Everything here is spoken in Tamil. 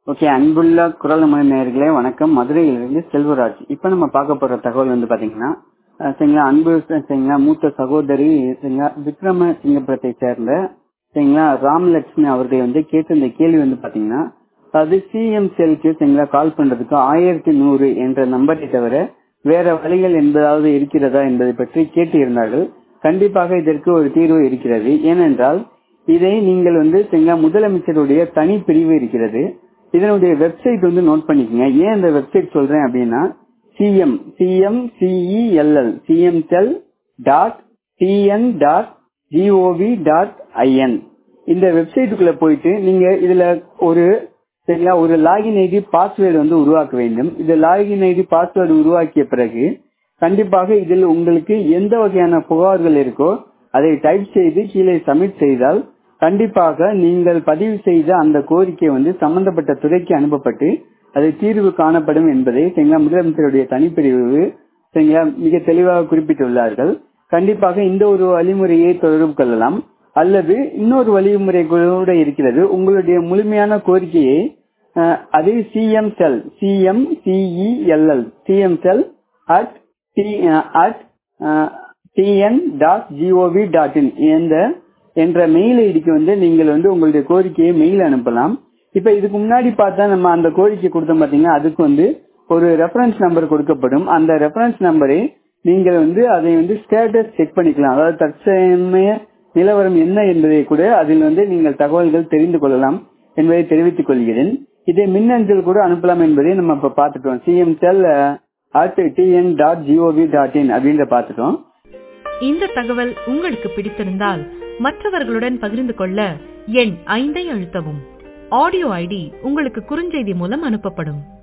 ஓகே அன்புள்ள குரல் மொழி நேயர்களே வணக்கம் மதுரையிலிருந்து செல்வராஜ் இப்போ நம்ம பார்க்க போற தகவல் வந்து பாத்தீங்கன்னா அஹ், சரிங்களா அன்பு சரிங்களா மூத்த சகோதரி சரிங்களா விக்ரம சிங்கபுரத்தை சேர்ந்த சரிங்களா ராமலட்சுமி அவர்கள் வந்து கேட்ட இந்த கேள்வி வந்து பாத்தீங்கன்னா அது சிஎம் செல்க்கு சரிங்களா கால் பண்றதுக்கு ஆயிரத்தி நூறு என்ற நம்பரை தவிர வேற வழிகள் என்பதாவது இருக்கிறதா என்பதை பற்றி கேட்டு இருந்தார்கள் கண்டிப்பாக இதற்கு ஒரு தீர்வு இருக்கிறது ஏனென்றால் இதை நீங்கள் வந்து சரிங்களா முதலமைச்சருடைய தனி பிரிவு இருக்கிறது இதனுடைய வெப்சைட் வந்து நோட் பண்ணிக்கங்க ஏன் இந்த வெப்சைட் சொல்றேன் அப்படின்னா CM CM C E L L CM cell dot TN dot G O V dot I N இந்த வெப்சைட்டுக்குள்ள போயிட்டு நீங்க இதுல ஒரு சரிங்களா ஒரு லாகின் ஐடி பாஸ்வேர்டு வந்து உருவாக்க வேண்டும் இது லாகின் ஐடி பாஸ்வேர்டு உருவாக்கிய பிறகு கண்டிப்பாக இதில் உங்களுக்கு எந்த வகையான புகார்கள் இருக்கோ அதை டைப் செய்து கீழே சப்மிட் செய்தால் கண்டிப்பாக நீங்கள் பதிவு செய்த அந்த கோரிக்கை வந்து சம்பந்தப்பட்ட துறைக்கு அனுப்பப்பட்டு அது தீர்வு காணப்படும் என்பதை சரிங்களா முதலமைச்சருடைய தனிப்பிரிவு சரிங்களா மிக தெளிவாக குறிப்பிட்டுள்ளார்கள் கண்டிப்பாக இந்த ஒரு வழிமுறையை தொடர்பு கொள்ளலாம் அல்லது இன்னொரு வழிமுறை கூட இருக்கிறது உங்களுடைய முழுமையான கோரிக்கையை அஹ், அது CM cell CM C E L L CM cell at at TN dot G O V dot in என்ற என்ற மெயில் ஐடிக்கு வந்து நீங்கள் வந்து உங்களுடைய கோரிக்கையை மெயில் அனுப்பலாம் இப்ப இதுக்கு முன்னாடி பார்த்தா நம்ம அந்த கோரிக்கை கொடுத்தோம் பாத்தீங்கன்னா அதுக்கு வந்து ஒரு ரெஃபரன்ஸ் நம்பர் கொடுக்கப்படும் அந்த ரெஃபரன்ஸ் நம்பரை நீங்கள் வந்து அதை வந்து ஸ்டேட்டஸ் செக் பண்ணிக்கலாம் அதாவது தற்சமய நிலவரம் என்ன என்பதை கூட அதில் வந்து நீங்கள் தகவல்கள் தெரிந்து கொள்ளலாம் என்பதை தெரிவித்துக் கொள்கிறேன் இதை மின்னஞ்சல் கூட அனுப்பலாம் என்பதை நம்ம இப்ப பார்த்துட்டோம் CM cell at TN dot G O V dot in அப்படின்ற பார்த்துட்டோம் இந்த தகவல் உங்களுக்கு பிடித்திருந்தால் மற்றவர்களுடன் பகிர்ந்து கொள்ள எண் ஐந்தை அழுத்தவும் ஆடியோ ஐடி உங்களுக்கு குறுஞ்செய்தி மூலம் அனுப்பப்படும்